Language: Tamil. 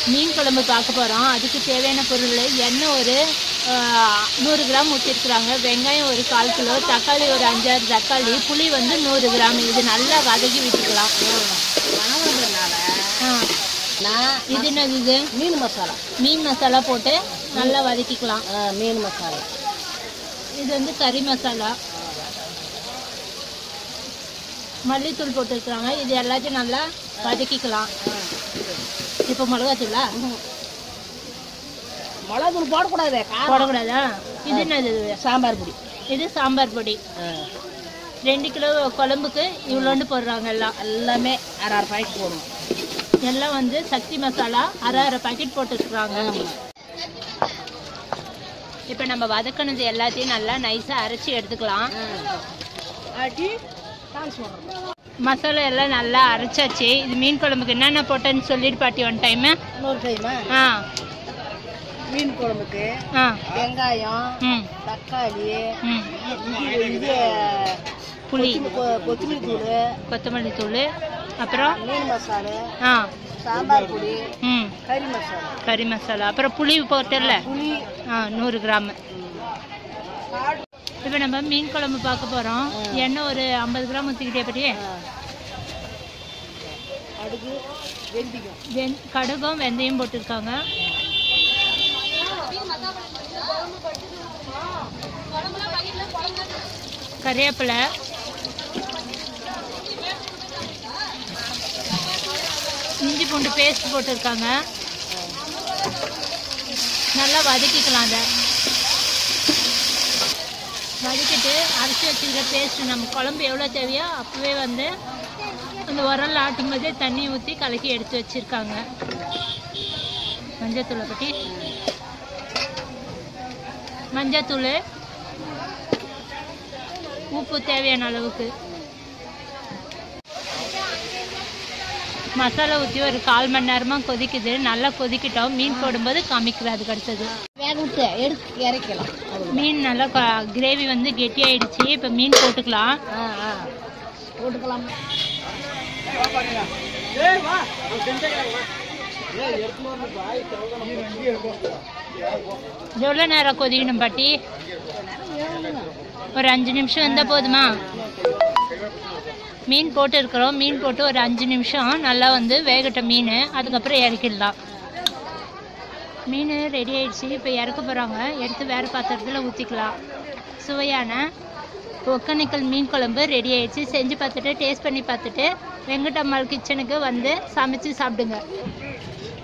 மீன் குழம்பு பார்க்க போகிறோம் அதுக்கு தேவையான பொருள் எண்ணெய் ஒரு ஆஹ், நூறு கிராம் ஊற்றிருக்குறாங்க வெங்காயம் ஒரு கால் கிலோ தக்காளி ஒரு அஞ்சாறு தக்காளி புளி வந்து நூறு கிராம் இது நல்லா வதக்கி விட்டுக்கலாம் வணங்குறதுனால ஆ நான் இது என்னது இது மீன் மசாலா மீன் மசாலா போட்டு நல்லா வதக்கிக்கலாம் ஆ, மீன் மசாலா இது வந்து கறி மசாலா மல்லித்தூள் போட்டுருக்குறாங்க இது எல்லாத்தையும் நல்லா வதக்கிக்கலாம் இப்போ மிளகாத்தூளா மிளகுத்தூள் போடக்கூடாது காரம் போடக்கூடாதா இது என்னது இது? சாம்பார் பொடி இது சாம்பார் பொடி ஆ, ரெண்டு கிலோ குழம்புக்கு இவ்வளோண்டு போடுறாங்க எல்லாம் எல்லாமே அரை அரை பாக்கெட் போடணும் எல்லாம் வந்து சக்தி மசாலா அரை அரை பாக்கெட் போட்டுருக்குறாங்க இப்போ நம்ம வதக்கினது எல்லாத்தையும் நல்லா நைஸாக அரைச்சி எடுத்துக்கலாம் ஆட்டி தாளிச்சு போடுறோம் மசாலா எல்லாம் நல்லா அரைச்சாச்சு இது மீன் குழம்புக்கு என்னென்ன போட்டேன்னு சொல்லிட்டு பாட்டி ஒன் டைமு இன்னொரு டைமா ஆ மீன் குழம்புக்கு ஆ வெங்காயம் ம் தக்காளி ம் இது இது புளி கொத்தமல்லி கொ- கொத்தமல்லி தூள் கொத்தமல்லி தூள் அப்புறம் மீன் மசாலா ஆ சாம்பார் பொடி ம் கறி மசாலா கறி மசாலா அப்புறம் புளி போட்டல புளி ஆ நூறு கிராம் இப்போ நம்ம மீன் குழம்பு பார்க்க போகிறோம் எண்ணெய் ஒரு ஐம்பது கிராம் ஊற்றிக்கிட்டே பற்றி ஆ. அடுக்கு வெந்திக்கும் வெந் கடுகும் வெந்தயம் போட்டிருக்காங்க கறிவேப்பிலை இஞ்சி பூண்டு பேஸ்ட் போட்டிருக்காங்க நல்லா வதக்கிக்கலாம் அதை வதக்கிட்டு அரைச்சி வச்சுக்கிற பேஸ்ட் நம்ம குழம்பு எவ்வளோ தேவையோ அப்போவே வந்து அந்த உரல் ஆட்டும் போதே தண்ணி ஊற்றி கலக்கி எடுத்து வச்சுருக்காங்க மஞ்சத்தூளை பற்றி மஞ்சத்தூள் உப்பு தேவையான அளவுக்கு மசாலா ஊற்றி ஒரு கால் மணி நேரமாக கொதிக்குது நல்லா கொதிக்கிட்டோம் மீன் போடும்போது காமிக்குது அதுக்கு அடுத்தது வேக விட்டு எடுத்து இறக்கலாம் அவ்வளோ மீன் நல்லா கிரேவி வந்து கெட்டியாயிடுச்சு இப்போ மீன் போட்டுக்கலாம் ஆ ஆ போட்டுக்கலாம் எவ்வளோ நேரம் கொதிக்கணும் பாட்டி ஒரு அஞ்சு நிமிஷம் இருந்தால் போதுமா மீன் போட்டு இருக்கிறோம் மீன் போட்டு ஒரு அஞ்சு நிமிஷம் நல்லா வந்து வேகட்டும் மீன் அதுக்கப்புறம் இறக்கிடலாம் மீன் ரெடி ஆயிடுச்சு இப்போ இறக்க போகிறாங்க எடுத்து வேறு பாத்திரத்தில் ஊற்றிக்கலாம் சுவையான ஒக்கனிக்கல் மீன் குழம்பு ரெடி ஆயிடுச்சு செஞ்சு பார்த்துட்டு டேஸ்ட் பண்ணி பார்த்துட்டு வெங்கடம்மாள் கிச்சனுக்கு வந்து சமைச்சு சாப்பிடுங்க